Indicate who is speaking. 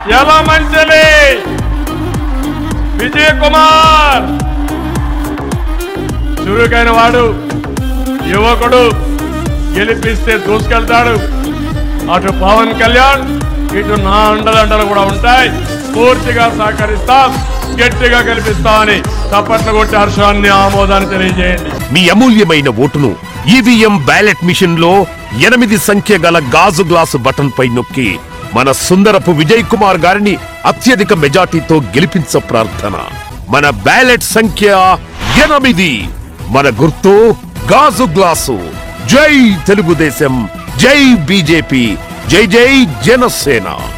Speaker 1: ఎలా మంచలి విజయ్ కుమార్ చురుకైన వాడు యువకుడు గెలిపిస్తే దూసుకెళ్తాడు అటు పవన్ కళ్యాణ్ ఇటు నా అండదండలు కూడా ఉంటాయి పూర్తిగా సహకరిస్తాం గట్టిగా గెలిపిస్తామని చప్పట్లు కొట్టి హర్షాన్ని ఆమోదాన్ని తెలియజేయండి
Speaker 2: మీ అమూల్యమైన ఓటును ఈవీఎం బ్యాలెట్ మిషన్ లో ఎనిమిది సంఖ్య గల గాజు గ్లాసు బటన్ పై నొక్కి మన సుందరపు విజయ్ కుమార్ గారిని అత్యధిక మెజార్టీతో గెలిపించ ప్రార్థన మన బ్యాలెట్ సంఖ్య ఎనిమిది మన గుర్తు గాజు గ్లాసు జై తెలుగుదేశం జై బీజేపీ జై జై జనసేన